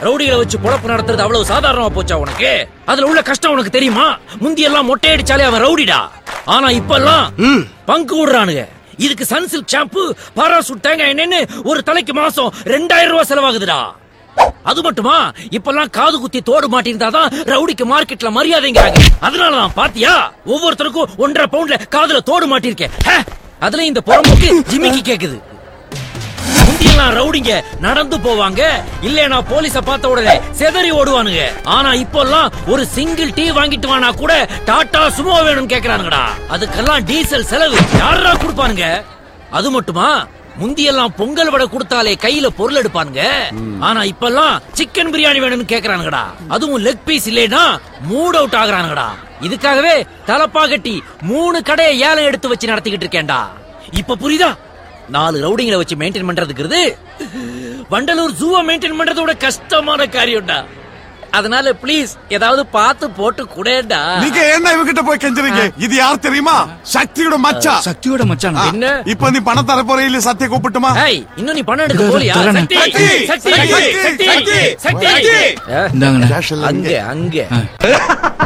ரவுடிகளை வச்சு பொழப்பு நடத்துறது அவ்வளவு சாதாரணமா போச்சா உனக்கு அதுல உள்ள கஷ்டம் உனக்கு தெரியுமா முந்தி எல்லாம் மொட்டையடிச்சாலே அவன் ரவுடிடா ஆனா இப்பெல்லாம் பங்கு விடுறானுங்க இதுக்கு சன்சில்க் ஷாம்பு பாராசூட் தேங்காய் எண்ணெய்னு ஒரு தலைக்கு மாசம் ரெண்டாயிரம் ரூபாய் செலவாகுதுடா அது மட்டுமா இப்பெல்லாம் காது குத்தி தோடு மாட்டிருந்தாதான் ரவுடிக்கு மார்க்கெட்ல மரியாதைங்கிறாங்க அதனாலதான் பாத்தியா ஒவ்வொருத்தருக்கும் ஒன்றரை பவுண்ட்ல காதுல தோடு மாட்டிருக்கேன் ஹே, அதுல இந்த புறம்போக்கு ஜிமிக்கி கேக்குது முந்தியெல்லாம் ரவுடிங்க நடந்து போவாங்க இல்லனா போலீஸ பார்த்த உடனே செதறி ஓடுவானுங்க ஆனா இப்போல்லாம் ஒரு சிங்கிள் டீ வாங்கிட்டு வானா கூட டாடா சுமோ வேணும் கேக்குறானுங்கடா அதுக்கெல்லாம் டீசல் செலவு யாரா கொடுப்பானுங்க அது மட்டுமா முந்தியெல்லாம் பொங்கல் வடை கொடுத்தாலே கையில பொருள் எடுப்பானுங்க ஆனா இப்பெல்லாம் சிக்கன் பிரியாணி வேணும்னு கேக்குறானுங்கடா அதுவும் லெக் பீஸ் இல்லைனா மூட் அவுட் ஆகுறானுங்கடா இதுக்காகவே தலப்பா கட்டி மூணு கடையை ஏலம் எடுத்து வச்சு நடத்திக்கிட்டு இருக்கேன்டா இப்ப புரியுதா நாலு ரவுடிங்களை வச்சு மெயின்டைன் பண்றதுக்குறது வண்டலூர் ஜூவை மெயின்டைன் பண்றதோட கஷ்டமான காரியம்டா அதனால ப்ளீஸ் ஏதாவது பார்த்து போட்டு கூடடா நீங்க என்ன இவகிட்ட போய் கெஞ்சுறீங்க இது யார் தெரியுமா சக்தியோட மச்சா சக்தியோட மச்சான் ஆ, என்ன? இப்ப நீ பணம் தர போற இல்ல சத்திய கூப்பிட்டுமா ஏய் இன்னும் நீ பணம் எடுக்க இதோ போலியா தரேன். சக்தி சக்தி, சக்தி சக்தி, சக்தி சக்தி, சக்தி சக்தி. ஆ, இந்தாங்கண்ணே கேஷ் எல்லாம் இங்க. அங்க அங்க